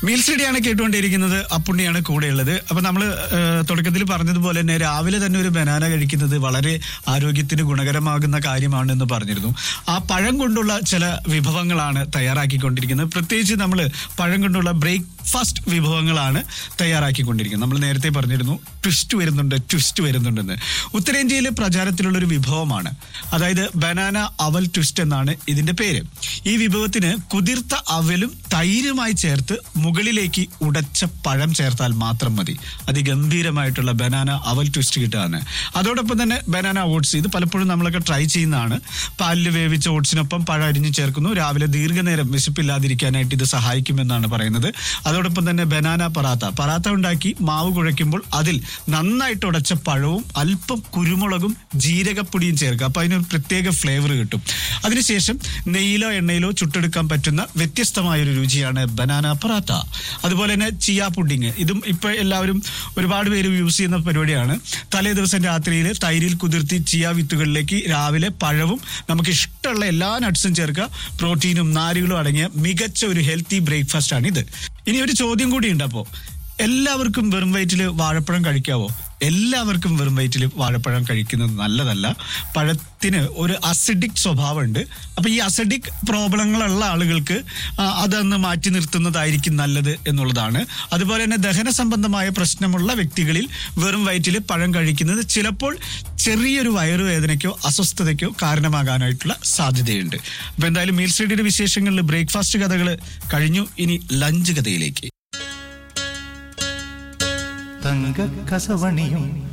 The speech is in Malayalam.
മീൽ സ്റ്റഡിയാണ് കേട്ടുകൊണ്ടിരിക്കുന്നത് അപ്പുണ്ണിയാണ് കൂടെയുള്ളത് അപ്പൊ നമ്മൾ തുടക്കത്തിൽ പറഞ്ഞതുപോലെ തന്നെ രാവിലെ തന്നെ ഒരു ബനാന കഴിക്കുന്നത് വളരെ ആരോഗ്യത്തിന് ഗുണകരമാകുന്ന കാര്യമാണ് എന്ന് പറഞ്ഞിരുന്നു ആ പഴം കൊണ്ടുള്ള ചില വിഭവങ്ങളാണ് തയ്യാറാക്കിക്കൊണ്ടിരിക്കുന്നത് പ്രത്യേകിച്ച് നമ്മൾ പഴം കൊണ്ടുള്ള ബ്രേക്ക്ഫാസ്റ്റ് വിഭവങ്ങളാണ് തയ്യാറാക്കിക്കൊണ്ടിരിക്കുന്നത് നമ്മൾ നേരത്തെ പറഞ്ഞിരുന്നു ട്വിസ്റ്റ് വരുന്നുണ്ട് ട്വിസ്റ്റ് വരുന്നുണ്ടെന്ന് ഉത്തരേന്ത്യയിൽ പ്രചാരത്തിലുള്ള ഒരു വിഭവമാണ് അതായത് ബനാന അവൽ ട്വിസ്റ്റ് എന്നാണ് ഇതിന്റെ പേര് ഈ വിഭവത്തിന് കുതിർത്ത അവലും തൈരുമായി ചേർത്ത് മുകളിലേക്ക് ഉടച്ച പഴം ചേർത്താൽ മാത്രം മതി അതിഗംഭീരമായിട്ടുള്ള ബനാന അവൽ ട്വിസ്റ്റ് കിട്ടുകയാണ് അതോടൊപ്പം തന്നെ ബനാന ഓട്സ് ഇത് പലപ്പോഴും നമ്മളൊക്കെ ട്രൈ ചെയ്യുന്നതാണ് പാലിൽ വേവിച്ച ഓട്സിനൊപ്പം പഴം അരിഞ്ഞ് ചേർക്കുന്നു രാവിലെ ദീർഘനേരം വിശപ്പില്ലാതിരിക്കാനായിട്ട് ഇത് സഹായിക്കുമെന്നാണ് പറയുന്നത് അതോടൊപ്പം തന്നെ ബനാന പറാത്ത പറാത്ത ഉണ്ടാക്കി മാവ് കുഴയ്ക്കുമ്പോൾ അതിൽ നന്നായിട്ട് ഉടച്ച പഴവും അല്പം കുരുമുളകും ജീരകപ്പൊടിയും ചേർക്കുക അപ്പൊ അതിനൊരു പ്രത്യേക ഫ്ലേവർ കിട്ടും അതിനുശേഷം നെയ്യിലോ എണ്ണയിലോ ചുട്ടെടുക്കാൻ പറ്റുന്ന വ്യത്യസ്തമായ ഒരു രുചിയാണ് ബനാന പറാത്ത അതുപോലെ തന്നെ ചിയ പുഡിങ് ഇതും ഇപ്പൊ എല്ലാവരും ഒരുപാട് പേര് യൂസ് ചെയ്യുന്ന പരിപാടിയാണ് തലേ ദിവസം രാത്രിയിൽ തൈരിൽ കുതിർത്തി ചിയ വിത്തുകളിലേക്ക് രാവിലെ പഴവും നമുക്ക് ഇഷ്ടമുള്ള എല്ലാ നട്ട്സും ചേർക്കുക പ്രോട്ടീനും നാരുകളും അടങ്ങിയ മികച്ച ഒരു ഹെൽത്തി ബ്രേക്ക്ഫാസ്റ്റ് ആണ് ഇത് ഇനി ഒരു ചോദ്യം കൂടി ഉണ്ട് അപ്പോ എല്ലാവർക്കും വെറും വയറ്റിൽ വാഴപ്പഴം കഴിക്കാവോ എല്ലാവർക്കും വെറും വയറ്റിൽ വാഴപ്പഴം കഴിക്കുന്നത് നല്ലതല്ല പഴത്തിന് ഒരു അസിഡിക് സ്വഭാവമുണ്ട് അപ്പൊ ഈ അസിഡിക് പ്രോബ്ലങ്ങളുള്ള ആളുകൾക്ക് ആ, അതൊന്ന് മാറ്റി നിർത്തുന്നതായിരിക്കും നല്ലത് എന്നുള്ളതാണ് അതുപോലെ തന്നെ ദഹന സംബന്ധമായ പ്രശ്നമുള്ള വ്യക്തികളിൽ വെറും വയറ്റിൽ പഴം കഴിക്കുന്നത് ചിലപ്പോൾ ചെറിയൊരു വയറുവേദനയ്ക്കോ അസ്വസ്ഥതയ്ക്കോ കാരണമാകാനായിട്ടുള്ള സാധ്യതയുണ്ട് അപ്പൊ എന്തായാലും മീൽ സ്റ്റഡിയുടെ വിശേഷങ്ങളിൽ ബ്രേക്ക്ഫാസ്റ്റ് കഥകൾ കഴിഞ്ഞു ഇനി ലഞ്ച് കഥയിലേക്ക് തങ്ക കസവണിയും